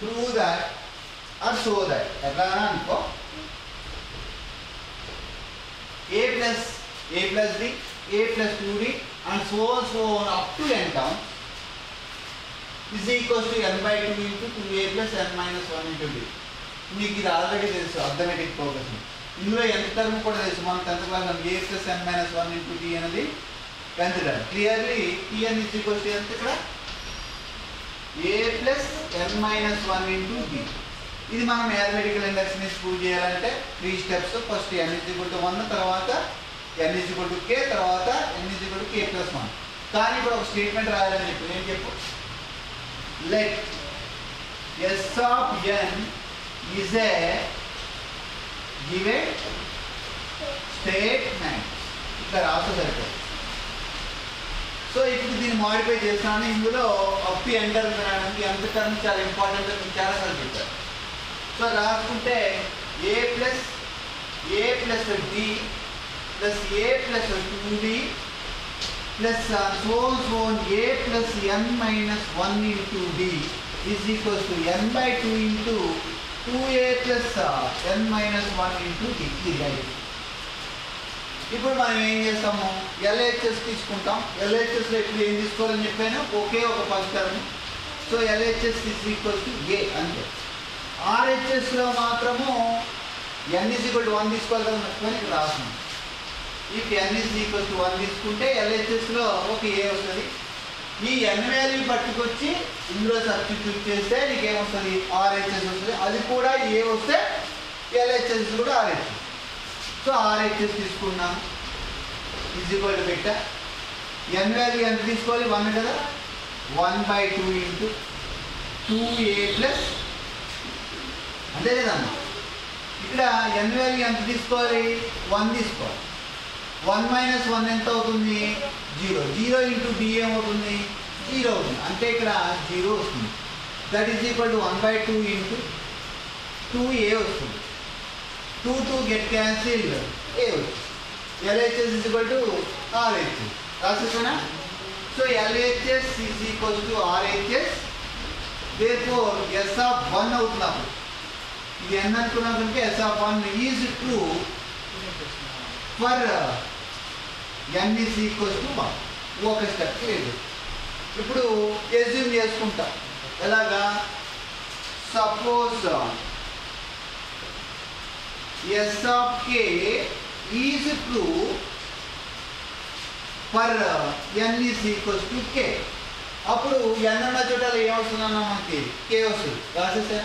Prove that or show that ఎట్లా అనుకో a plus a plus d a plus two d and so so up to n town is equals to n by two into two A plus n minus one into d మీకు ఇది already తెలుసు arithmetic progression ఇందులో ఎంత term కూడా తెలుసు మనం tenth class a plus n minus one into t అనేది consider clearly t n is equals to ఎంత ఇక్కడ a plus n minus one into d ఇది మనం మ్యాథమెటికల్ ఇండెక్స్ ని ప్రూవ్ చేయాలంటే three steps first n is equal to one తర్వాత n is equal to k తర్వాత n is equal to k plus one కానీ ఇప్పుడు ఒక స్టేట్మెంట్ రాయాలని చెప్పి నేను చెప్పు let s of N is a given statement ఇట్లా రాస్తే సరిపోతుంది సో ఇప్పుడు దీన్ని మాడిఫై చేస్తున్నాను ఇందులో అప్ ఎంటర్ వినడానికి ఎంత టర్మ్ చాలా ఇంపార్టెంట్ అని మీకు చాలా సార్లు చెప్పారు సో రాసుకుంటే a plus a plus d plus a plus two d plus so on so on a plus n minus one into d is equals to n by two into two A plus n minus one into d ఇది right ఇప్పుడు మనం ఏం చేస్తాము LHS తీసుకుంటాం LHS లో ఇప్పుడు ఏం తీసుకోవాలని చెప్పాను ఒకే ఒక first term so LHS is equal to a అంతే ఆర్హెచ్ఎస్ లో మాత్రము n is equal to one తీసుకోవాలి కదా మర్చిపోయి ఇక్కడ రాస్తున్నాం if n is equal to one తీసుకుంటే ఎల్హెచ్ఎస్ లో ఒక ఏ వస్తుంది ఈ ఎన్ వాల్యూ పట్టుకొచ్చి ఇందులో సబ్స్టిట్యూట్ చేస్తే నీకు ఏమొస్తుంది ఆర్హెచ్ఎస్ వస్తుంది అది కూడా ఏ వస్తే ఎల్హెచ్ఎస్ కూడా ఆర్హెచ్ఎస్ సో ఆర్హెచ్ఎస్ తీసుకున్నాం ఈజ్ ఈక్వల్ టు పెట్టా ఎన్ వాల్యూ ఎంత తీసుకోవాలి వన్ కదా one by two into two A plus అంతే కదమ్మా ఇక్కడ ఎన్ వాల్యూ ఎంత తీసుకోవాలి వన్ తీసుకోవాలి వన్ మైనస్ వన్ ఎంత అవుతుంది జీరో జీరో ఇంటూ డి ఏమవుతుంది జీరో అవుతుంది అంటే ఇక్కడ జీరో వస్తుంది that is equal to one by two into two a వస్తుంది two two get cancel a వస్తుంది LHS is equal to RHS రాసేసానా so LHS is equal to RHS therefore s of one అవుతుంది అప్పుడు ఇది ఎన్ అనుకున్నాం కనుక s of one is true for n is equal to one ఒక step లేదు ఇప్పుడు ఎజ్యూమ్ చేసుకుంటాం ఎలాగా suppose s of k is true for n is equals to k అప్పుడు ఎన్ ఉన్న చోట ఏమొస్తుందన్నా మనకి కే వస్తుంది రాసేసా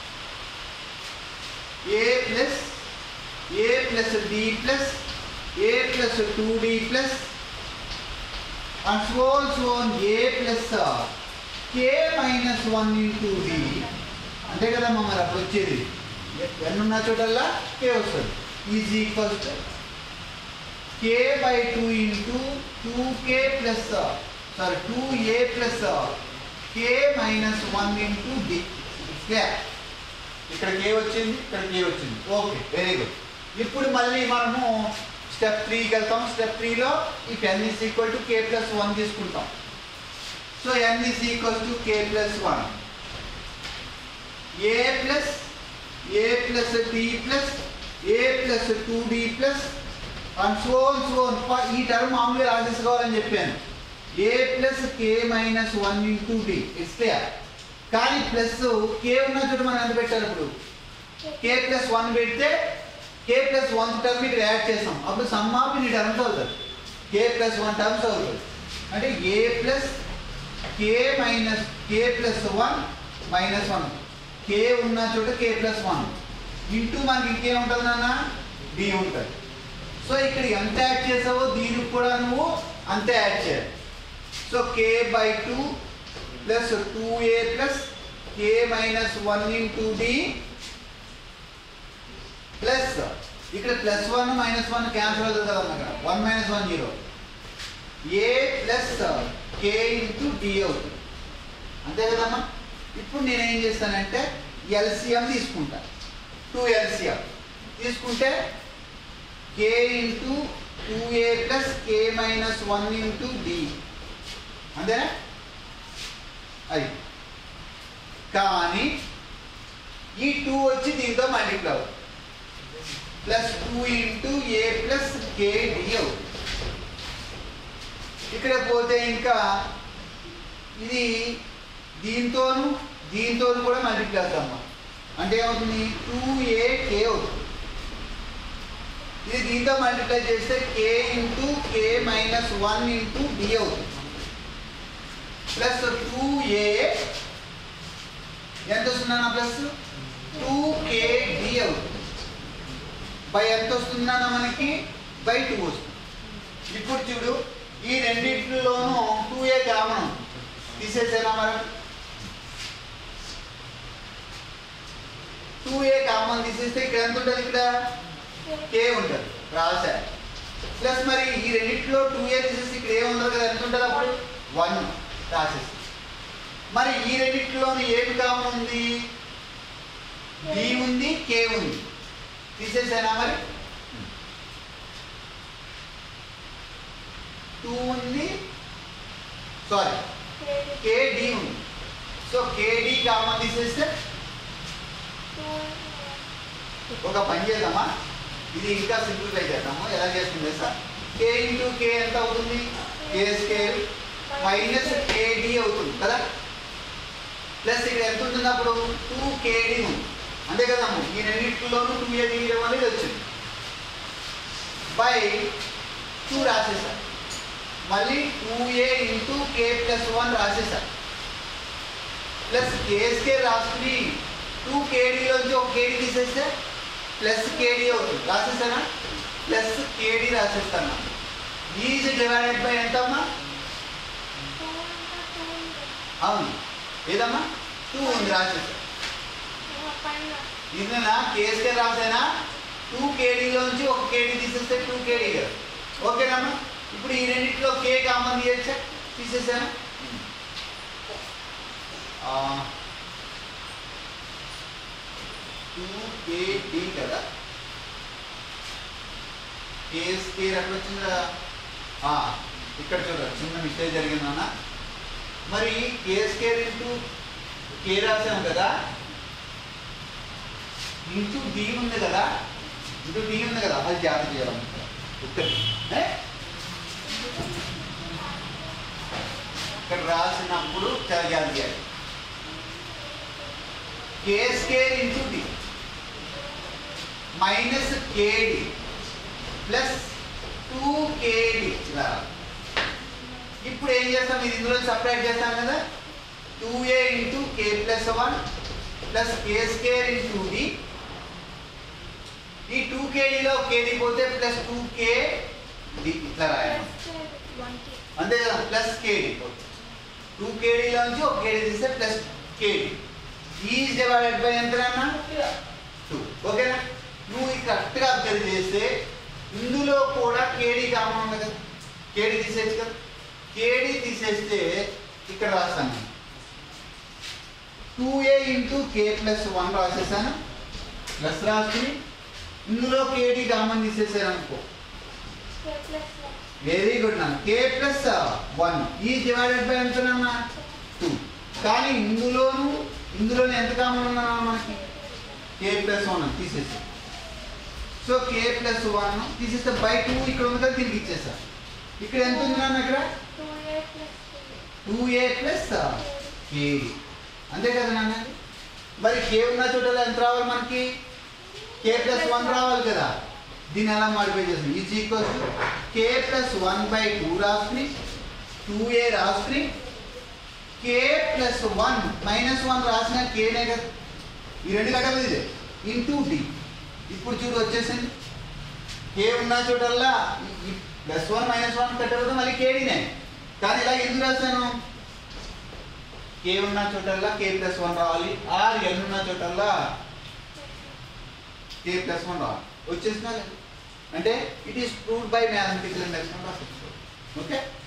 a plus a plus d plus a plus two d plus and so on so on a plus K minus one into d అంతే కదమ్మా మరి అప్పుడు వచ్చేది ఎన్ ఉన్న చోటల్లా కే వస్తుంది is equals to k by two into two k plus sorry two A plus K minus one into d ఇక్కడ k వచ్చింది ఇక్కడ కే వచ్చింది ఓకే వెరీ గుడ్ ఇప్పుడు మళ్ళీ మనము స్టెప్ త్రీకి వెళ్తాం స్టెప్ త్రీలో if n is equal to k plus one తీసుకుంటాం so n is equal to k plus one a plus a plus d plus a plus two d plus and so on so on ఈ term మామూలుగా రాసేసుకోవాలని చెప్పాను a plus K minus one into d it's clear కానీ plus k ఉన్న చోట మనం ఎంత పెట్టారు ఇప్పుడు కే ప్లస్ వన్ పెడితే కే ప్లస్ వన్ టర్మ్ ఇక్కడ యాడ్ చేస్తాం అప్పుడు సమ్ ఆఫ్ ఇన్ని టర్మ్స్ అవుతుంది కే ప్లస్ వన్ టర్మ్స్ అవుతుంది అంటే a plus K minus k plus one minus one k ఉన్న చోట కే ప్లస్ వన్ ఇంటూ మనకి ఇంకేముంటుంది నాన్న డి ఉంటుంది సో ఇక్కడ ఎంత యాడ్ చేసావో దీనికి కూడా నువ్వు అంతే యాడ్ చేయాలి so k by two plus two A plus K minus one into d plus ఇక్కడ plus one minus one cancel అవుతుంది కదమ్మా ఇక్కడ one minus one zero a plus k into D అవుతుంది అంతే కదమ్మా ఇప్పుడు నేనేం చేస్తానంటే ఎల్సిఎం తీసుకుంటా టూ ఎల్సిఎం తీసుకుంటే కే ఇంటూ టూ ఏ ప్లస్ కే మైనస్ వన్ ఇంటూ డి అంతేనా అది కానీ ఈ టూ వచ్చి దీంతో మల్టిప్లై అవుతుంది plus two into A plus KD అవుతుంది ఇక్కడ పోతే ఇంకా ఇది దీంతోను దీంతోను కూడా మల్టిప్లై అవుతాం అంటే ఏమవుతుంది టూ ఏ కే అవుతుంది ఇది దీంతో మల్టిప్లై చేస్తే K into K minus one into D అవుతుంది ప్లస్ టూ ఏ ఎంత వస్తుందన్న ప్లస్ టూ కే డి అవుతుంది బై ఎంత వస్తుందన్న మనకి బై టూ వస్తుంది ఇప్పుడు చూడు ఈ రెండింటిలోనూ టూ ఏ కామన్ తీసేసేనా మనం టూ ఏ కామన్ తీసేస్తే ఇక్కడ ఎంత ఉంటుంది ఇక్కడ కే ఉంటుంది రాశా ప్లస్ మరి ఈ రెండింటిలో టూ ఏ తీసేసి ఇక్కడ ఏ ఉండదు కదా ఎంత ఉంటుంది అప్పుడు వన్ రాసేసి మరి ఈ రెండింటిలోని ఏమి కామన్ ఉంది డి ఉంది కే ఉంది తీసేసానా మరి టూ ఉంది సారీ కేడి ఉంది సో కేడి కామన్ తీసేస్తే ఒక పని చేద్దామా ఇది ఇంకా సింప్లిఫై చేద్దాము ఎలా చేస్తుంది సార్ కే ఇంటూ కే ఎంత అవుతుంది కే స్కేల్ మైనస్ కేడి అవుతుంది కదా ప్లస్ ఇక్కడ ఎంత ఉంటుంది అప్పుడు టూ కేడి ఉంది అంతే కదమ్మ ఈ రెండింటిలోనూ టూ ఏ తీయడం అనేది వచ్చింది బై టూ రాసేసా మళ్ళీ two A into K plus one రాసేసా ప్లస్ కే స్కేల్ రాసుకుని టూ కేడీలోంచి ఒక కేడీ తీసేస్తే ప్లస్ కేడీ అవుతుంది రాసేసానా ప్లస్ కేడీ రాసేస్తాను ఈజ్ డివైడెడ్ బై ఎంతమ్మా అవును ఏదమ్మా టూ ఉంది రాసేసా ఇది నా కేసుకే రాసేనా టూ కేడీలోంచి ఒక కేడీ తీసేస్తే టూ కేడీ కదా ఓకేనమ్మా ఇప్పుడు ఈ రెండింటిలో కే కామన్ తీయచ్చా తీసేసాను టూ కేడి కదా కేస్ కే ఎక్కడ వచ్చింది కదా ఆ, ఇక్కడ చూడ చిన్న మిస్టేక్ జరిగిందన్న మరి కేస్ కేర్ ఇంటూ కే రాసాం కదా ఇంటూ డి ఉంది కదా ఇంటూ డి ఉంది కదా అది జాగ్రత్త చేయాలి ఒక్కటి ఏ? ఇక్కడ రాసినప్పుడు చాలా జాగ్రత్త చేయాలి K square into D minus KD plus two KD ఇలా ఇప్పుడు ఏం చేస్తాం ఇది ఇందులో సపరేట్ చేస్తాం కదా two A into K plus one plus K square into D ఈ టూ కేడీలో కేడీ పోతే ప్లస్ టూ కే డి ఇట్లా రాయాలి అంతే కదా ప్లస్ కేడీ టూ కేడీలోంచి ఒక కేడీ తీస్తే plus KD is divided by ఎంతనన్నా టూ ఓకేనా నువ్వు ఇది కరెక్ట్గా అబ్జర్వ్ చేస్తే ఇందులో కూడా కేడీ కామన్ ఉంది కదా కేడీ తీసేయచ్చు కదా కేడీ తీసేస్తే ఇక్కడ రాస్తాను two A into K plus one రాసేసాను ప్లస్ రాసుకుని ఇందులో కేడీ కామన్ తీసేసాను అనుకో వెరీ గుడ్ నాన్న కే ప్లస్ వన్ ఈ డివైడెడ్ బై ఎంతనన్నా టూ కానీ ఇందులోను ఇందులోనే ఎంత కామన్ ఉన్నా మనకి కే ప్లస్ వన్ తీసేసి సో కే ప్లస్ వన్ తీసేస్తే బై టూ ఇక్కడ ఉంది కదా తిరిగి ఇచ్చేసా ఇక్కడ ఎంత ఉంది నాన్న ఇక్కడ టూ ఏ ప్లస్ కే అంతే కదా నాన్న మరి కే ఉన్న చోట ఎంత రావాలి మనకి కే ప్లస్ వన్ రావాలి కదా దీన్ని ఎలా మాడిఫై చేస్తాం is equals K plus one by two రాసుకుని టూ ఏ రాసుకుని K plus one minus one రాసిన కేనే కదా ఈ రెండు కట్టదు ఇదే ఇంటూ డి ఇప్పుడు చూడు వచ్చేసింది కే ఉన్న చోటల్లా ప్లస్ వన్ మైనస్ వన్ కట్టకపోతే మళ్ళీ కేడీనే కానీ ఇలా ఎందుకు రాశాను కే ఉన్న చోటల్లా కే ప్లస్ వన్ రావాలి ఆర్ ఎన్ ఉన్న చోటల్లా కే ప్లస్ వన్ రావాలి వచ్చేసినా లేదు అంటే it is proved by mathematical induction okay